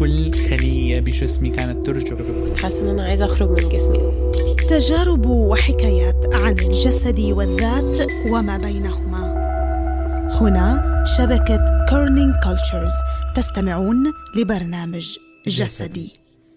كل خلية بجسمي كانت ترجف حاسة إن أنا عايزة أخرج من جسمي تجارب وحكايات عن الجسد والذات وما بينهما هنا شبكة كورنينج كولتشرز تستمعون لبرنامج جسدي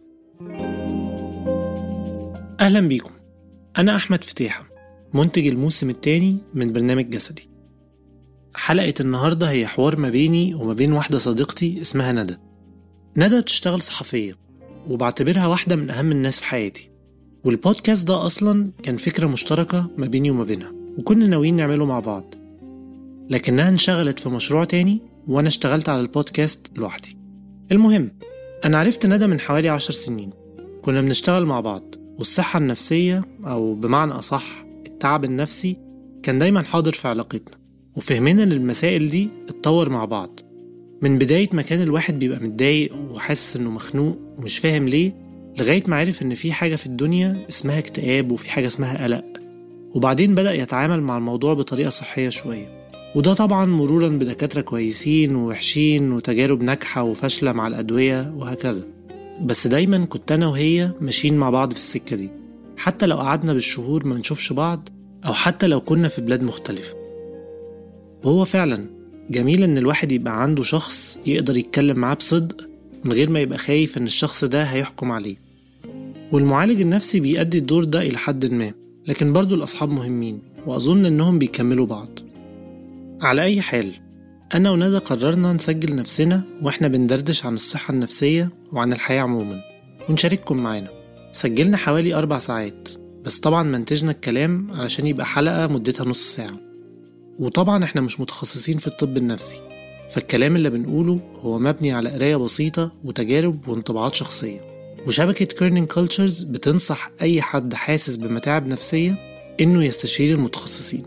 أهلا بيكم أنا أحمد فتيحة منتج الموسم الثاني من برنامج جسدي حلقة النهاردة هي حوار ما بيني وما بين واحدة صديقتي اسمها ندى ندى بتشتغل صحفية وبعتبرها واحدة من أهم الناس في حياتي والبودكاست ده أصلا كان فكرة مشتركة ما بيني وما بينها وكنا ناويين نعمله مع بعض لكنها انشغلت في مشروع تاني وأنا اشتغلت على البودكاست لوحدي المهم أنا عرفت ندى من حوالي عشر سنين كنا بنشتغل مع بعض والصحة النفسية أو بمعنى أصح التعب النفسي كان دايما حاضر في علاقتنا وفهمنا للمسائل دي اتطور مع بعض من بداية ما كان الواحد بيبقى متضايق وحاسس إنه مخنوق ومش فاهم ليه لغاية ما عرف إن في حاجة في الدنيا اسمها اكتئاب وفي حاجة اسمها قلق وبعدين بدأ يتعامل مع الموضوع بطريقة صحية شوية وده طبعا مرورا بدكاترة كويسين ووحشين وتجارب ناجحة وفاشلة مع الأدوية وهكذا بس دايما كنت أنا وهي ماشيين مع بعض في السكة دي حتى لو قعدنا بالشهور ما نشوفش بعض أو حتى لو كنا في بلاد مختلفة وهو فعلا جميل إن الواحد يبقى عنده شخص يقدر يتكلم معاه بصدق من غير ما يبقى خايف إن الشخص ده هيحكم عليه والمعالج النفسي بيأدي الدور ده إلى حد ما لكن برضو الأصحاب مهمين وأظن إنهم بيكملوا بعض على أي حال أنا وندى قررنا نسجل نفسنا وإحنا بندردش عن الصحة النفسية وعن الحياة عموما ونشارككم معانا سجلنا حوالي أربع ساعات بس طبعا منتجنا الكلام علشان يبقى حلقة مدتها نص ساعة وطبعا إحنا مش متخصصين في الطب النفسي فالكلام اللي بنقوله هو مبني على قراية بسيطة وتجارب وانطباعات شخصية وشبكة كيرنينج كولتشرز بتنصح أي حد حاسس بمتاعب نفسية إنه يستشير المتخصصين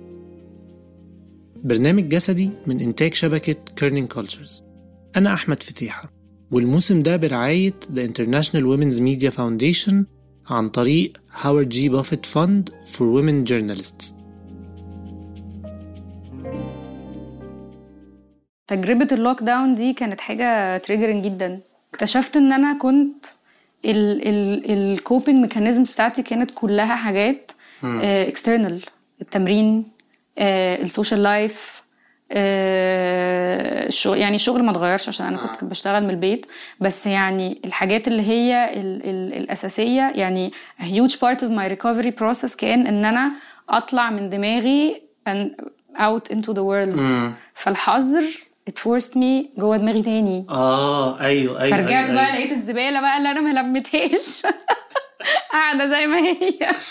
برنامج جسدي من إنتاج شبكة كيرنينج كولتشرز أنا أحمد فتيحة والموسم ده برعاية The International Women's Media Foundation عن طريق هاورد جي بافيت فند for Women Journalists تجربة اللوك داون دي كانت حاجة تريجرنج جدا اكتشفت ان انا كنت الكوبينج ميكانيزمز بتاعتي كانت كلها حاجات اكسترنال التمرين السوشيال لايف الشغل يعني الشغل ما اتغيرش عشان انا كنت بشتغل من البيت بس يعني الحاجات اللي هي ال ال الاساسيه يعني a huge part of my recovery process كان ان انا اطلع من دماغي and out into the world فالحظر it forced me جوه دماغي تاني آه أيوه أيوه فرجعت أيوه بقى أيوه. لقيت الزباله بقى اللي انا ما لميتهاش قاعده زي ما هي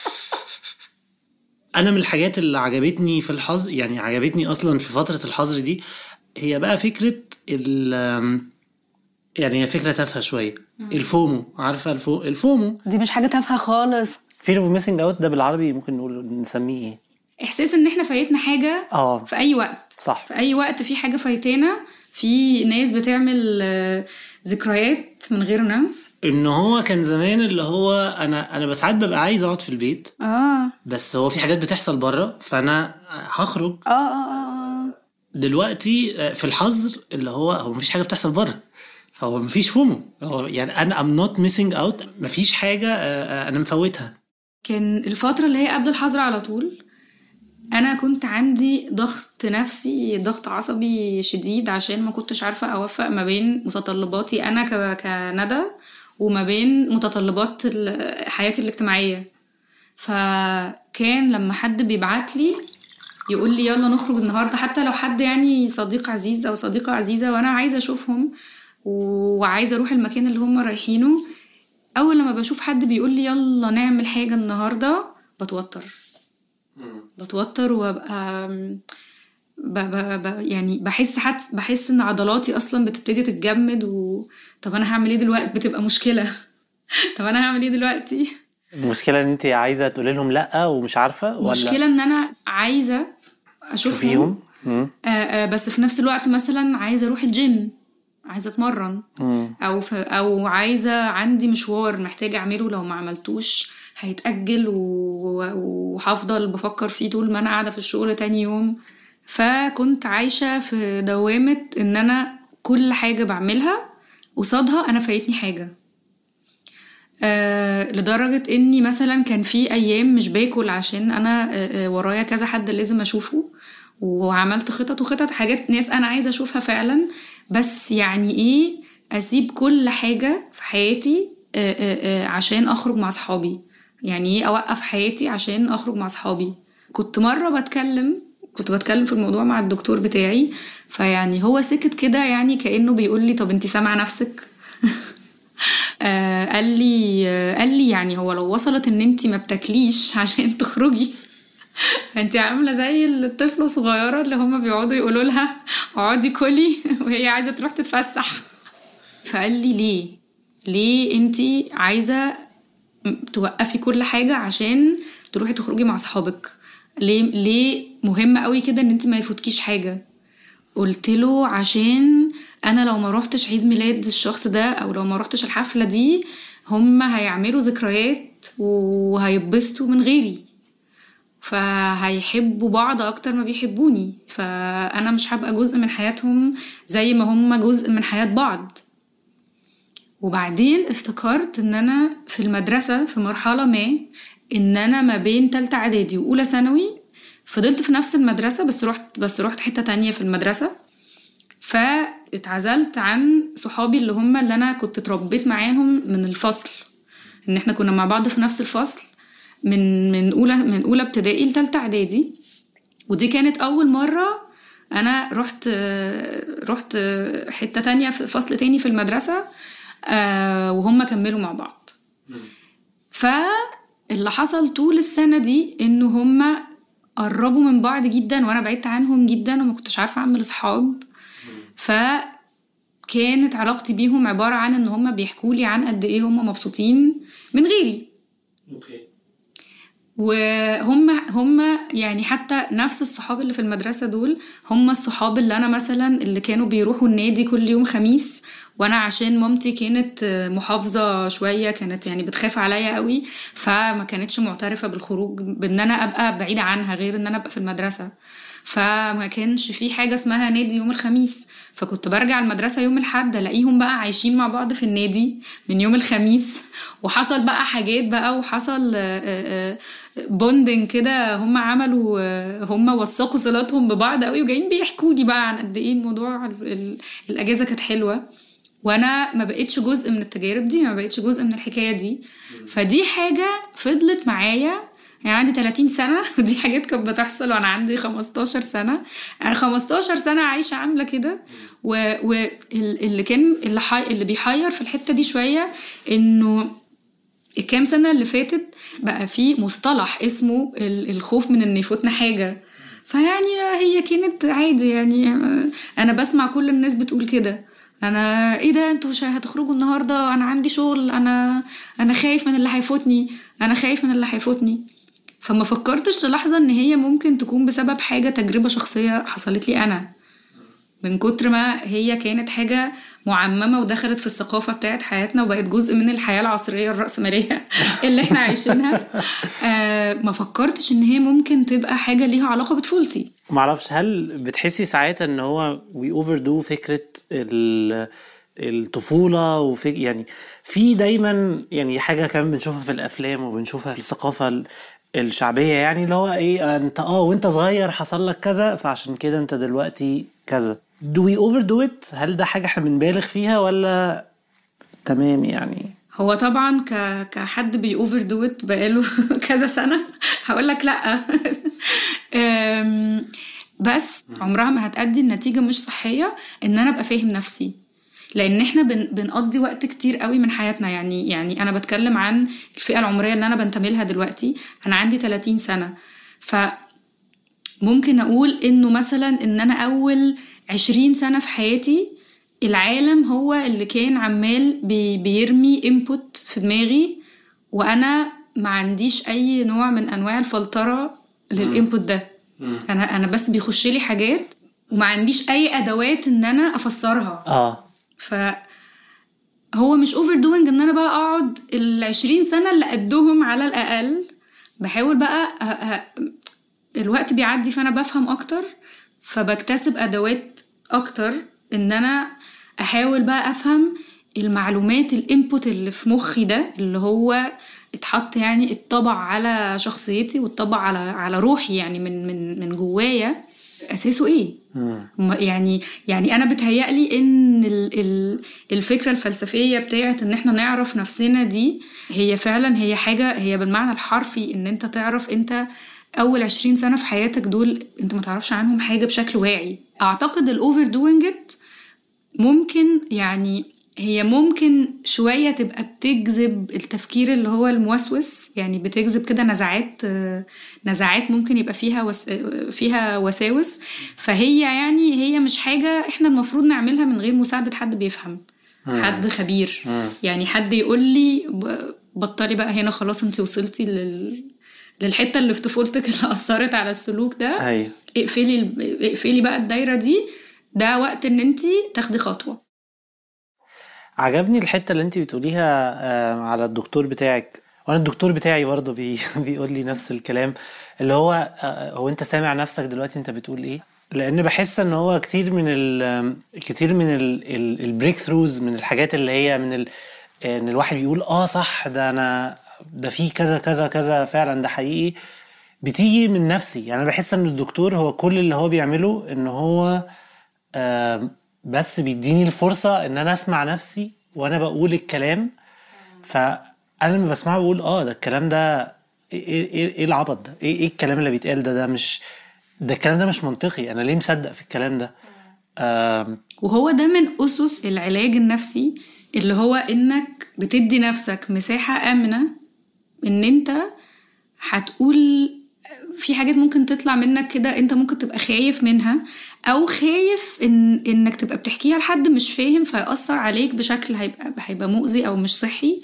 انا من الحاجات اللي عجبتني في الحظر يعني عجبتني اصلا في فتره الحظر دي هي بقى فكره ال يعني هي فكره تافهه شويه الفومو عارفه الفو الفومو دي مش حاجه تافهه خالص fear of missing out ده بالعربي ممكن نقول نسميه ايه احساس ان احنا فايتنا حاجه اه في اي وقت صح في اي وقت في حاجه فايتانا في ناس بتعمل آه، ذكريات من غيرنا ان هو كان زمان اللي هو انا انا بساعات ببقى عايز اقعد في البيت اه بس هو في حاجات بتحصل بره فانا هخرج اه اه اه دلوقتي آه، في الحظر اللي هو هو مفيش حاجه بتحصل بره فهو مفيش فومو هو يعني انا ام نوت ميسنج اوت مفيش حاجه آه، آه، انا مفوتها كان الفتره اللي هي قبل الحظر على طول انا كنت عندي ضغط نفسي ضغط عصبي شديد عشان ما كنتش عارفه اوفق ما بين متطلباتي انا ك- كندى وما بين متطلبات ال- حياتي الاجتماعيه فكان لما حد بيبعت لي يقول لي يلا نخرج النهارده حتى لو حد يعني صديق عزيز او صديقه عزيزه وانا عايزه اشوفهم وعايزه اروح المكان اللي هم رايحينه اول لما بشوف حد بيقول لي يلا نعمل حاجه النهارده بتوتر بتوتر وابقى ب ب ب يعني بحس حتى بحس ان عضلاتي اصلا بتبتدي تتجمد و طب انا هعمل ايه دلوقتي بتبقى مشكله طب انا هعمل ايه دلوقتي المشكله ان انت عايزه تقولي لهم لا ومش عارفه ولا المشكله ان انا عايزه اشوفهم تشوفيهم مم. آه آه بس في نفس الوقت مثلا عايزه اروح الجيم عايزه اتمرن مم. او ف... او عايزه عندي مشوار محتاجه اعمله لو ما عملتوش هيتاجل و- وهفضل بفكر فيه طول ما انا قاعده في الشغل تاني يوم فكنت عايشه في دوامه ان انا كل حاجه بعملها قصادها انا فايتني حاجه آه لدرجة اني مثلا كان في ايام مش باكل عشان انا آه آه ورايا كذا حد لازم اشوفه وعملت خطط وخطط حاجات ناس انا عايزة اشوفها فعلا بس يعني ايه اسيب كل حاجة في حياتي آه آه آه عشان اخرج مع صحابي يعني ايه اوقف حياتي عشان اخرج مع صحابي كنت مرة بتكلم كنت بتكلم في الموضوع مع الدكتور بتاعي فيعني هو سكت كده يعني كأنه بيقول لي طب انت سامعة نفسك آه قال لي آه قال لي يعني هو لو وصلت ان انت ما بتاكليش عشان تخرجي انت عامله زي الطفله الصغيره اللي هما بيقعدوا يقولوا لها اقعدي كلي وهي عايزه تروح تتفسح فقال لي ليه ليه انت عايزه توقفي كل حاجه عشان تروحي تخرجي مع اصحابك ليه ليه مهم قوي كده ان انت ما يفوتكيش حاجه قلت له عشان انا لو ما روحتش عيد ميلاد الشخص ده او لو ما روحتش الحفله دي هم هيعملوا ذكريات وهيتبسطوا من غيري فهيحبوا بعض اكتر ما بيحبوني فانا مش هبقى جزء من حياتهم زي ما هم جزء من حياة بعض وبعدين افتكرت ان انا في المدرسة في مرحلة ما ان انا ما بين تالتة اعدادي واولى ثانوي فضلت في نفس المدرسة بس رحت بس رحت حتة تانية في المدرسة فاتعزلت عن صحابي اللي هم اللي انا كنت اتربيت معاهم من الفصل ان احنا كنا مع بعض في نفس الفصل من من اولى من اولى ابتدائي لتالتة اعدادي ودي كانت اول مرة انا رحت رحت حتة تانية في فصل تاني في المدرسة آه، وهم كملوا مع بعض فاللي حصل طول السنة دي انه هم قربوا من بعض جدا وانا بعدت عنهم جدا وما كنتش عارفة اعمل اصحاب فكانت علاقتي بيهم عبارة عن ان هم بيحكوا لي عن قد ايه هم مبسوطين من غيري اوكي وهم هم يعني حتى نفس الصحاب اللي في المدرسة دول هم الصحاب اللي أنا مثلا اللي كانوا بيروحوا النادي كل يوم خميس وأنا عشان مامتي كانت محافظة شوية كانت يعني بتخاف عليا قوي فما كانتش معترفة بالخروج بإن أنا أبقى بعيدة عنها غير إن أنا أبقى في المدرسة فما كانش في حاجة اسمها نادي يوم الخميس فكنت برجع المدرسة يوم الحد ألاقيهم بقى عايشين مع بعض في النادي من يوم الخميس وحصل بقى حاجات بقى وحصل بوندنج كده هم عملوا هم وثقوا صلاتهم ببعض قوي وجايين بيحكوا لي بقى عن قد ايه الموضوع ال- الاجازه كانت حلوه وانا ما بقتش جزء من التجارب دي ما بقتش جزء من الحكايه دي فدي حاجه فضلت معايا يعني عندي 30 سنة ودي حاجات كانت بتحصل وأنا عندي 15 سنة أنا 15 سنة عايشة عاملة كده واللي كان اللي, حي... اللي بيحير في الحتة دي شوية إنه الكام سنة اللي فاتت بقى في مصطلح اسمه ال- الخوف من إن يفوتنا حاجة فيعني هي كانت عادي يعني أنا بسمع كل الناس بتقول كده انا ايه ده انتوا مش هتخرجوا النهارده انا عندي شغل انا انا خايف من اللي هيفوتني انا خايف من اللي هيفوتني فما فكرتش للحظه ان هي ممكن تكون بسبب حاجه تجربه شخصيه حصلت لي انا من كتر ما هي كانت حاجه معممه ودخلت في الثقافه بتاعت حياتنا وبقت جزء من الحياه العصريه الراسماليه اللي احنا عايشينها آه ما فكرتش ان هي ممكن تبقى حاجه ليها علاقه بطفولتي معرفش هل بتحسي ساعات ان هو وي اوفر دو فكره ال- الطفوله وفك يعني في دايما يعني حاجه كمان بنشوفها في الافلام وبنشوفها في الثقافه ال- الشعبيه يعني اللي هو ايه انت اه وانت صغير حصل لك كذا فعشان كده انت دلوقتي كذا do we overdo it هل ده حاجه احنا بنبالغ فيها ولا تمام يعني هو طبعا ك... كحد بي اوفر دو ات بقاله كذا سنه هقول لك لا أم، بس عمرها ما هتأدي النتيجه مش صحيه ان انا ابقى فاهم نفسي لان احنا بن... بنقضي وقت كتير قوي من حياتنا يعني يعني انا بتكلم عن الفئه العمريه اللي انا بنتمي لها دلوقتي انا عندي 30 سنه ف ممكن اقول انه مثلا ان انا اول 20 سنه في حياتي العالم هو اللي كان عمال بي بيرمي انبوت في دماغي وانا ما عنديش اي نوع من انواع الفلتره للانبوت ده انا انا بس بيخش لي حاجات وما عنديش اي ادوات ان انا افسرها اه ف هو مش اوفر دوينج ان انا بقى اقعد ال 20 سنه اللي قدهم على الاقل بحاول بقى أ... أ... الوقت بيعدي فانا بفهم اكتر فبكتسب ادوات اكتر ان انا احاول بقى افهم المعلومات الانبوت اللي في مخي ده اللي هو اتحط يعني اتطبع على شخصيتي واتطبع على على روحي يعني من من من جوايا اساسه ايه ما- يعني يعني انا بتهيألي ان ال- ال- الفكره الفلسفيه بتاعت ان احنا نعرف نفسنا دي هي فعلا هي حاجه هي بالمعنى الحرفي ان انت تعرف انت اول 20 سنه في حياتك دول انت ما تعرفش عنهم حاجه بشكل واعي اعتقد الاوفر دوينج ات ممكن يعني هي ممكن شوية تبقى بتجذب التفكير اللي هو الموسوس يعني بتجذب كده نزعات آه، نزعات ممكن يبقى فيها وس... آه، فيها وساوس فهي يعني هي مش حاجة احنا المفروض نعملها من غير مساعدة حد بيفهم حد خبير يعني حد يقول لي ب- بطلي بقى هنا خلاص انت وصلتي لل... للحتة اللي في طفولتك اللي أثرت على السلوك ده ايوه اقفلي ال- اقفلي بقى الدايره دي ده وقت ان انت تاخدي خطوه عجبني الحته اللي انت بتقوليها آه، على الدكتور بتاعك وانا الدكتور بتاعي برضه بي بيقول لي نفس الكلام اللي هو آه، هو انت سامع نفسك دلوقتي انت بتقول ايه لان بحس ان هو كتير من ال كتير من البريك ثروز من الحاجات اللي هي من ال ان الواحد بيقول اه صح ده انا ده في كذا كذا كذا فعلا ده حقيقي بتيجي من نفسي يعني انا بحس ان الدكتور هو كل اللي هو بيعمله ان هو آم، بس بيديني الفرصة ان انا اسمع نفسي وانا بقول الكلام فانا لما بسمعه بقول اه ده الكلام ده ايه ايه ايه العبط ده ايه ايه الكلام اللي بيتقال ده ده مش ده الكلام ده مش منطقي انا ليه مصدق في الكلام ده آم، وهو ده من اسس العلاج النفسي اللي هو انك بتدي نفسك مساحه امنه ان انت هتقول في حاجات ممكن تطلع منك كده انت ممكن تبقى خايف منها او خايف ان انك تبقى بتحكيها لحد مش فاهم فيأثر عليك بشكل هيبقى هيبقى مؤذي او مش صحي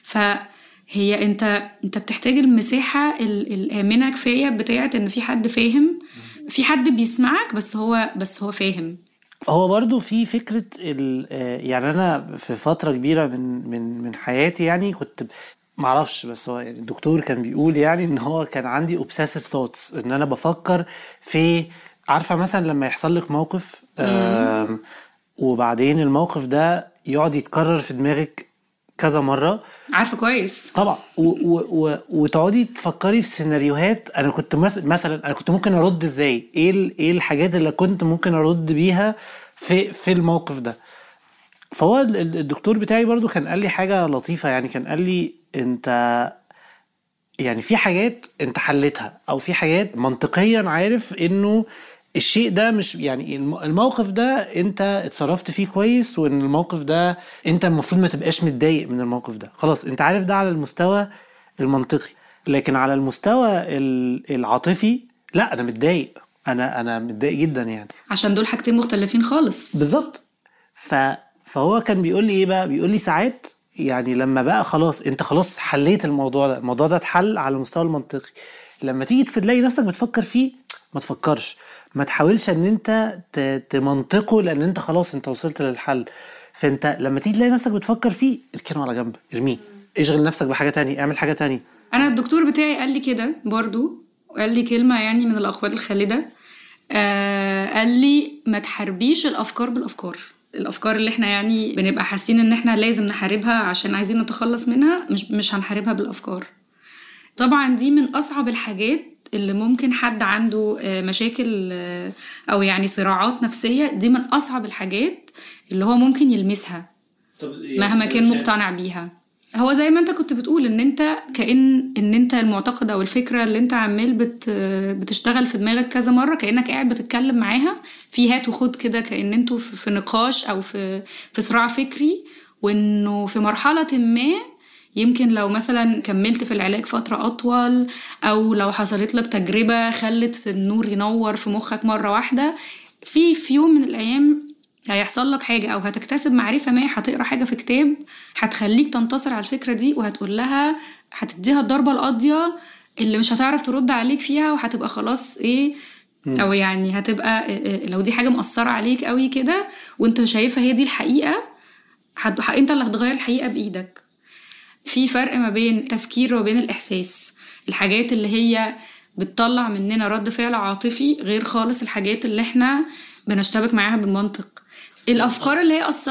فهي انت انت بتحتاج المساحه ال- الامنه كفايه بتاعت ان في حد فاهم في حد بيسمعك بس هو بس هو فاهم هو برضو في فكرة ال آه، يعني أنا في فترة كبيرة من من من حياتي يعني كنت ب- معرفش بس هو يعني الدكتور كان بيقول يعني إن هو كان عندي obsessive thoughts إن أنا بفكر في عارفة مثلا لما يحصل لك موقف آم، وبعدين الموقف ده يقعد يتكرر في دماغك كذا مرة عارفه كويس طبعا و و و وتقعدي تفكري في سيناريوهات انا كنت مس... مثلا انا كنت ممكن ارد ازاي ايه ال... ايه الحاجات اللي كنت ممكن ارد بيها في في الموقف ده فهو ال- ال- الدكتور بتاعي برضو كان قال لي حاجة لطيفة يعني كان قال لي انت يعني في حاجات انت حلتها او في حاجات منطقيا عارف انه الشيء ده مش يعني الم- الموقف ده انت اتصرفت فيه كويس وان الموقف ده انت المفروض ما تبقاش متضايق من الموقف ده خلاص انت عارف ده على المستوى المنطقي لكن على المستوى ال- العاطفي لا انا متضايق انا انا متضايق جدا يعني عشان دول حاجتين مختلفين خالص بالظبط ف... فهو كان بيقول لي ايه بقى بيقول لي ساعات يعني لما بقى خلاص انت خلاص حليت الموضوع ده الموضوع ده اتحل على المستوى المنطقي لما تيجي تلاقي نفسك بتفكر فيه ما تفكرش ما تحاولش ان انت ت... تمنطقه لان انت خلاص انت وصلت للحل فانت لما تيجي تلاقي نفسك بتفكر فيه اركنه على جنب ارميه اشغل نفسك بحاجه تانية اعمل حاجه تانية انا الدكتور بتاعي قال لي كده برضو وقال لي كلمه يعني من الاقوال الخالده آه قال لي ما تحاربيش الافكار بالافكار الافكار اللي احنا يعني بنبقى حاسين ان احنا لازم نحاربها عشان عايزين نتخلص منها مش مش هنحاربها بالافكار طبعا دي من اصعب الحاجات اللي ممكن حد عنده آه، مشاكل آه، او يعني صراعات نفسيه دي من اصعب الحاجات اللي هو ممكن يلمسها مهما كان مقتنع بيها هو زي ما انت كنت بتقول ان انت كأن ان انت المعتقد او الفكره اللي انت عمال بت بتشتغل في دماغك كذا مره كأنك قاعد بتتكلم معاها في هات وخد كده كأن انتوا في في نقاش او في في صراع فكري وانه في مرحله ما يمكن لو مثلا كملت في العلاج فترة أطول أو لو حصلت لك تجربة خلت النور ينور في مخك مرة واحدة في في يوم من الأيام هيحصل لك حاجة أو هتكتسب معرفة ما هتقرا حاجة في كتاب هتخليك تنتصر على الفكرة دي وهتقول لها هتديها الضربة القاضية اللي مش هتعرف ترد عليك فيها وهتبقى خلاص إيه أو يعني هتبقى إيه- إيه، لو دي حاجة مأثرة عليك قوي كده وأنت شايفها هي دي الحقيقة هت... أنت اللي هتغير الحقيقة بإيدك في فرق ما بين التفكير وبين الإحساس الحاجات اللي هي بتطلع مننا رد فعل عاطفي غير خالص الحاجات اللي احنا بنشتبك معاها بالمنطق الأفكار اللي هي أثرت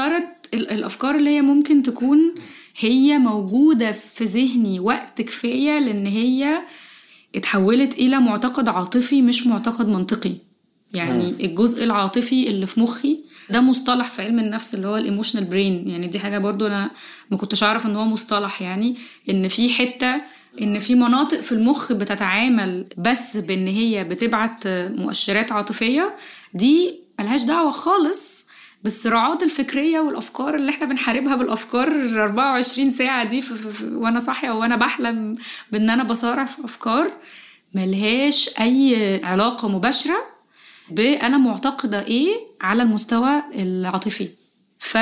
ال- الافكار اللي هي ممكن تكون هي موجوده في ذهني وقت كفايه لان هي اتحولت الى معتقد عاطفي مش معتقد منطقي يعني الجزء العاطفي اللي في مخي ده مصطلح في علم النفس اللي هو الايموشنال برين يعني دي حاجه برضو انا ما كنتش اعرف ان هو مصطلح يعني ان في حته ان في مناطق في المخ بتتعامل بس بان هي بتبعت مؤشرات عاطفيه دي ملهاش دعوه خالص بالصراعات الفكريه والافكار اللي احنا بنحاربها بالافكار 24 ساعه دي في في في وانا صاحيه وانا بحلم بان انا بصارع في افكار ملهاش اي علاقه مباشره بانا معتقده ايه على المستوى العاطفي ف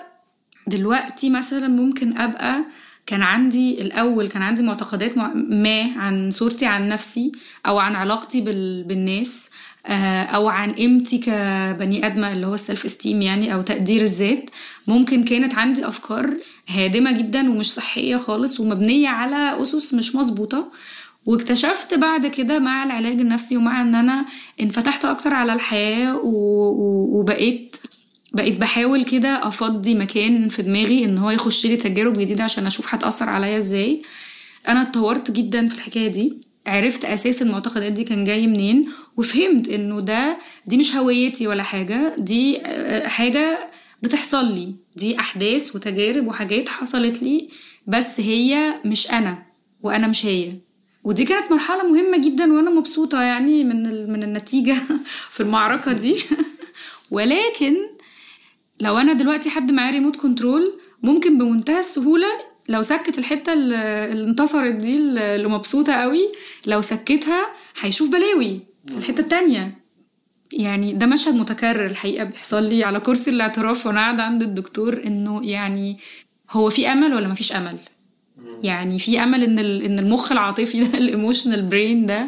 دلوقتي مثلا ممكن ابقى كان عندي الاول كان عندي معتقدات مع- ما عن صورتي عن نفسي او عن علاقتي بال... بالناس آه، او عن قيمتي كبني ادمه اللي هو السلف استيم يعني او تقدير الذات ممكن كانت عندي افكار هادمه جدا ومش صحيه خالص ومبنيه على اسس مش مظبوطه واكتشفت بعد كده مع العلاج النفسي ومع ان انا انفتحت اكتر على الحياه و... و... وبقيت بقيت بحاول كده افضي مكان في دماغي ان هو يخش لي تجارب جديده عشان اشوف هتاثر عليا ازاي انا اتطورت جدا في الحكايه دي عرفت اساس المعتقدات دي كان جاي منين وفهمت انه ده دي مش هويتي ولا حاجه دي آه، حاجه بتحصل لي دي احداث وتجارب وحاجات حصلت لي بس هي مش انا وانا مش هي ودي كانت مرحله مهمه جدا وانا مبسوطه يعني من ال- من النتيجه في المعركه دي ولكن لو انا دلوقتي حد معاه ريموت كنترول ممكن بمنتهى السهوله لو سكت الحته اللي اللي انتصرت دي اللي مبسوطه قوي لو سكتها هيشوف بلاوي في الحته التانية يعني ده مشهد متكرر الحقيقه بيحصل لي على كرسي الاعتراف وانا قاعده عند الدكتور انه يعني هو في امل ولا مفيش امل يعني في امل ان ال- ان المخ العاطفي ده الايموشنال برين ده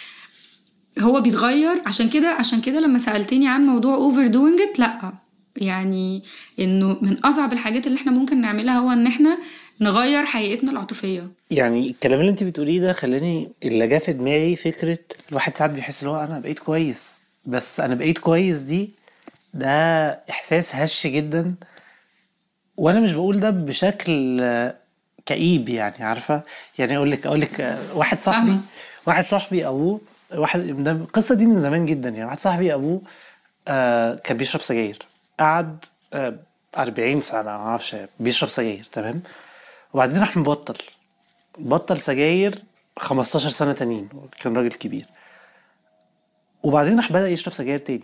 هو بيتغير عشان كده عشان كده لما سالتني عن موضوع اوفر دوينج لا يعني انه من اصعب الحاجات اللي احنا ممكن نعملها هو ان احنا نغير حقيقتنا العاطفيه يعني الكلام اللي انت بتقوليه ده خلاني اللي جه في دماغي فكره الواحد ساعات بيحس اللي هو انا بقيت كويس بس انا بقيت كويس دي ده احساس هش جدا وانا مش بقول ده بشكل آه، كئيب يعني عارفه يعني اقول لك اقول لك آه، واحد صاحبي فاهمة. واحد صاحبي ابوه واحد ده القصه دي من زمان جدا يعني واحد صاحبي ابوه آه كان بيشرب سجاير قعد آه 40 سنه ما اعرفش بيشرب سجاير تمام وبعدين راح مبطل بطل سجاير 15 سنه تانيين كان راجل كبير وبعدين راح بدا يشرب سجاير تاني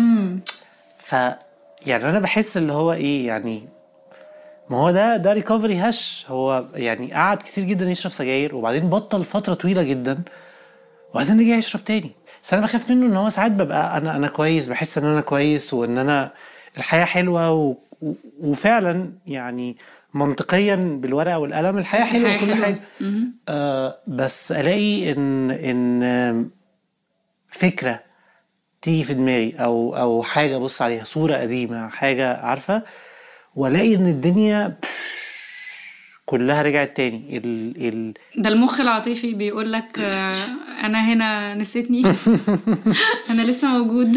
ف يعني انا بحس اللي هو ايه يعني ما هو ده ده ريكفري هش هو يعني قعد كتير جدا يشرب سجاير وبعدين بطل فتره طويله جدا وبعدين رجع يشرب تاني بس انا بخاف منه ان هو ساعات ببقى انا انا كويس بحس ان انا كويس وان انا الحياه حلوه و... و... وفعلا يعني منطقيا بالورقه والقلم الحياه حلوه الحياة وكل حلوة. حاجه آه بس الاقي ان ان آم، فكره تيجي في دماغي او او حاجه ابص عليها صوره قديمه حاجه عارفه والاقي ان الدنيا بش كلها رجعت تاني ال ال ده المخ العاطفي بيقول لك انا هنا نسيتني انا لسه موجود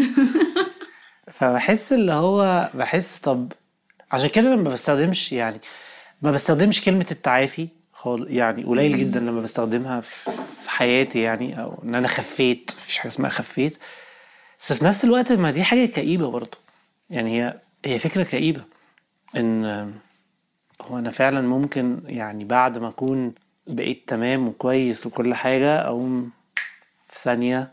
فبحس اللي هو بحس طب عشان كده لما بستخدمش يعني ما بستخدمش كلمة التعافي خال يعني قليل جدا لما بستخدمها في في حياتي يعني او ان انا خفيت مفيش حاجة اسمها خفيت بس في نفس الوقت ما دي حاجة كئيبة برضه يعني هي هي فكرة كئيبة ان هو انا فعلا ممكن يعني بعد ما اكون بقيت تمام وكويس وكل حاجة اقوم في ثانية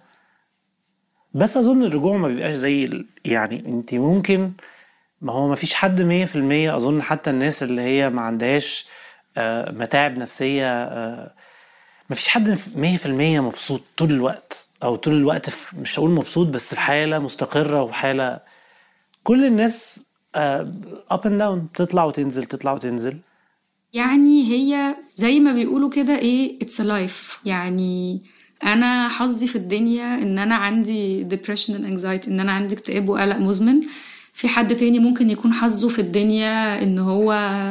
بس اظن الرجوع ما بيبقاش زي ال- يعني انت ممكن ما هو ما فيش حد مية في المية اظن حتى الناس اللي هي ما عندهاش آه، متاعب نفسية آه، ما فيش حد مية في المية مبسوط طول الوقت او طول الوقت في مش هقول مبسوط بس في حالة مستقرة وحالة كل الناس اب اند داون تطلع وتنزل تطلع وتنزل يعني هي زي ما بيقولوا كده ايه اتس لايف يعني انا حظي في الدنيا ان انا عندي depression and anxiety ان انا عندي اكتئاب وقلق مزمن في حد تاني ممكن يكون حظه في الدنيا ان هو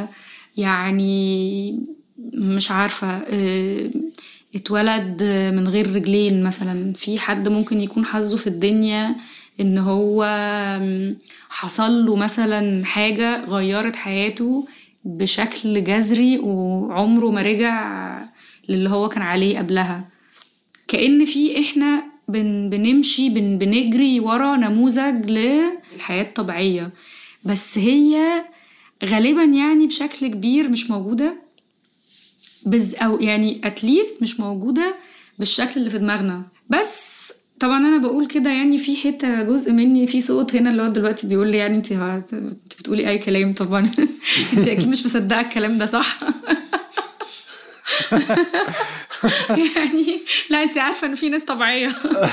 يعني مش عارفة اه، اتولد من غير رجلين مثلا في حد ممكن يكون حظه في الدنيا ان هو م، حصل له مثلا حاجة غيرت حياته بشكل جذري وعمره ما رجع للي هو كان عليه قبلها كأن في احنا بن بنمشي بن بنجري ورا نموذج للحياة الطبيعية بس هي غالبا يعني بشكل كبير مش موجودة بز او يعني اتليست مش موجودة بالشكل اللي في دماغنا بس طبعا انا بقول كده يعني في حته جزء مني في صوت هنا اللي هو دلوقتي بيقول لي يعني انت هت- انت بتقولي اي كلام طبعا انت اكيد مش مصدقه الكلام ده صح يعني لا انت عارفه ان في ناس طبيعيه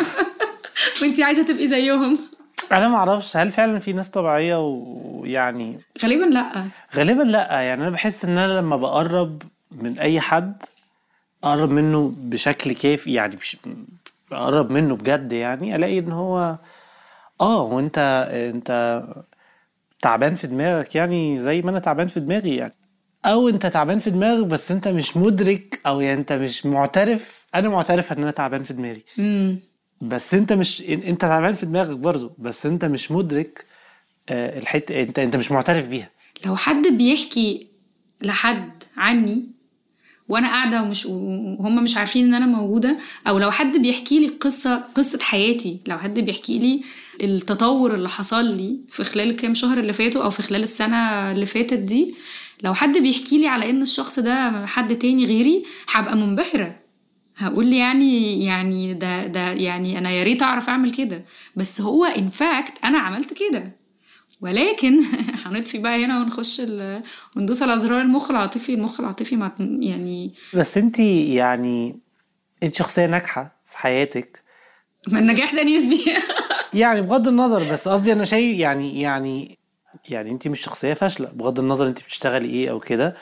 وانت عايزه تبقي زيهم انا ما اعرفش هل فعلا في ناس طبيعيه ويعني غالبا لا غالبا لا يعني انا بحس ان انا لما بقرب من اي حد اقرب منه بشكل كافي يعني مش اقرب منه بجد يعني الاقي ان هو اه وانت انت تعبان في دماغك يعني زي ما انا تعبان في دماغي يعني او انت تعبان في دماغك بس انت مش مدرك او يعني انت مش معترف انا معترف ان انا تعبان في دماغي امم بس انت مش انت تعبان في دماغك برضو بس انت مش مدرك آه، الحته انت انت مش معترف بيها لو حد بيحكي لحد عني وانا قاعده ومش وهم مش عارفين ان انا موجوده او لو حد بيحكي لي قصه قصه حياتي لو حد بيحكي لي التطور اللي حصل لي في خلال الكام شهر اللي فاتوا او في خلال السنه اللي فاتت دي لو حد بيحكي لي على ان الشخص ده حد تاني غيري هبقى منبهره هقول لي يعني يعني ده ده يعني انا يا ريت اعرف اعمل كده بس هو ان فاكت انا عملت كده ولكن هنطفي بقى هنا ونخش ال... وندوس على زرار المخ العاطفي المخ العاطفي مع يعني بس انت يعني انت شخصيه ناجحه في حياتك ما النجاح ده نسبي يعني بغض النظر بس قصدي انا شايف يعني يعني يعني انت مش شخصيه فاشله بغض النظر انت بتشتغلي ايه او كده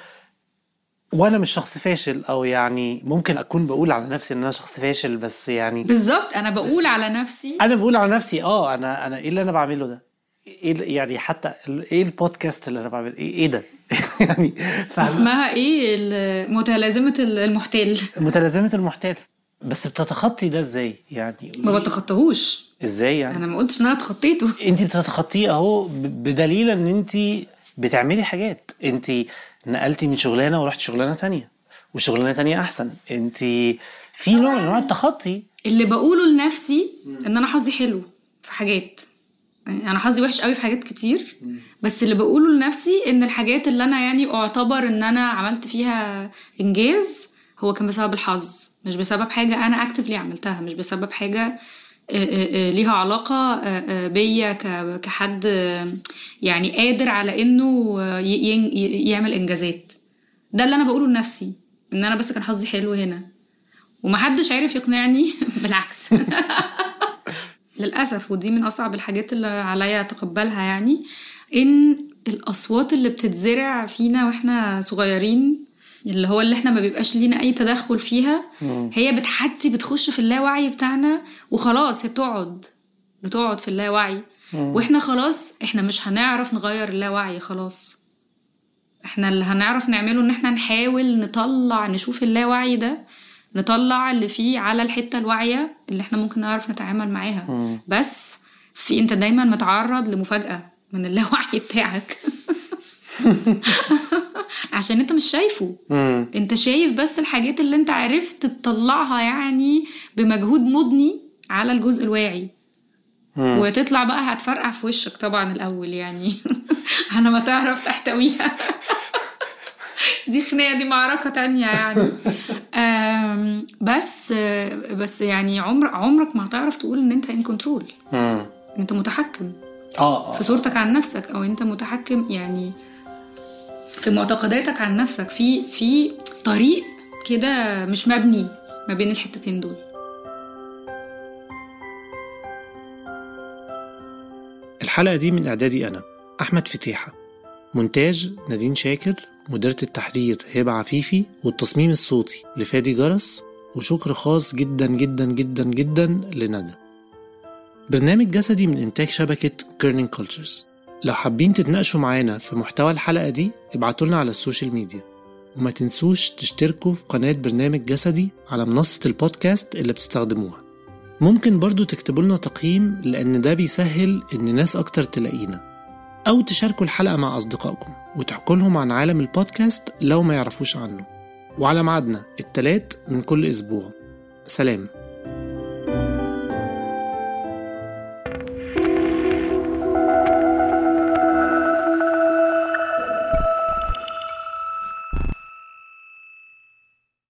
وانا مش شخص فاشل او يعني ممكن اكون بقول على نفسي ان انا شخص فاشل بس يعني بالظبط انا بقول على نفسي انا بقول على نفسي اه انا انا ايه اللي انا بعمله ده ايه ال- يعني حتى ال- ايه البودكاست اللي انا بعمله ايه, إيه ده يعني فاهم اسمها ايه ال- متلازمه المحتال متلازمه المحتال بس بتتخطي ده ازاي يعني ما بتخطاهوش ازاي يعني انا ما قلتش ان انا اتخطيته انت بتتخطيه اهو ب- بدليل ان انت بتعملي حاجات انت نقلتي من شغلانه ورحت شغلانه تانية وشغلانه تانية احسن انت في نوع من انواع التخطي اللي بقوله لنفسي ان انا حظي حلو في حاجات يعني انا حظي وحش قوي في حاجات كتير بس اللي بقوله لنفسي ان الحاجات اللي انا يعني اعتبر ان انا عملت فيها انجاز هو كان بسبب الحظ مش بسبب حاجه انا اكتفلي عملتها مش بسبب حاجه آه، آه، آه، ليها علاقة آه، آه، بيا ك- كحد آه، يعني قادر على انه آه، ي- ين- ي- يعمل انجازات ده اللي انا بقوله لنفسي ان انا بس كان حظي حلو هنا ومحدش عارف يقنعني بالعكس للأسف ودي من أصعب الحاجات اللي عليا أتقبلها يعني إن الأصوات اللي بتتزرع فينا وإحنا صغيرين اللي هو اللي إحنا ما بيبقاش لينا أي تدخل فيها هي بتحدي بتخش في اللاوعي بتاعنا وخلاص هي بتقعد بتقعد في اللاوعي وإحنا خلاص إحنا مش هنعرف نغير اللاوعي خلاص احنا اللي هنعرف نعمله ان احنا نحاول نطلع نشوف اللاوعي ده نطلع اللي فيه على الحتة الواعية اللي احنا ممكن نعرف نتعامل معاها بس في انت دايما متعرض لمفاجأة من اللاوعي بتاعك عشان انت مش شايفه انت شايف بس الحاجات اللي انت عرفت تطلعها يعني بمجهود مضني على الجزء الواعي وتطلع بقى هتفرقع في وشك طبعا الاول يعني على ما تعرف تحتويها دي خناقه دي معركه تانية يعني أم، بس بس يعني عمر عمرك ما هتعرف تقول ان انت ان كنترول مم. انت متحكم اه في صورتك عن نفسك او انت متحكم يعني في معتقداتك عن نفسك في في طريق كده مش مبني ما بين الحتتين دول الحلقة دي من إعدادي أنا أحمد فتيحة مونتاج نادين شاكر مديرة التحرير هبة عفيفي والتصميم الصوتي لفادي جرس وشكر خاص جدا جدا جدا جدا لندى برنامج جسدي من إنتاج شبكة كيرنينج كولتشرز لو حابين تتناقشوا معانا في محتوى الحلقة دي ابعتولنا على السوشيال ميديا وما تنسوش تشتركوا في قناة برنامج جسدي على منصة البودكاست اللي بتستخدموها ممكن برضو تكتبوا لنا تقييم لأن ده بيسهل إن ناس أكتر تلاقينا أو تشاركوا الحلقة مع أصدقائكم وتحكوا لهم عن عالم البودكاست لو ما يعرفوش عنه وعلى ميعادنا التلات من كل أسبوع سلام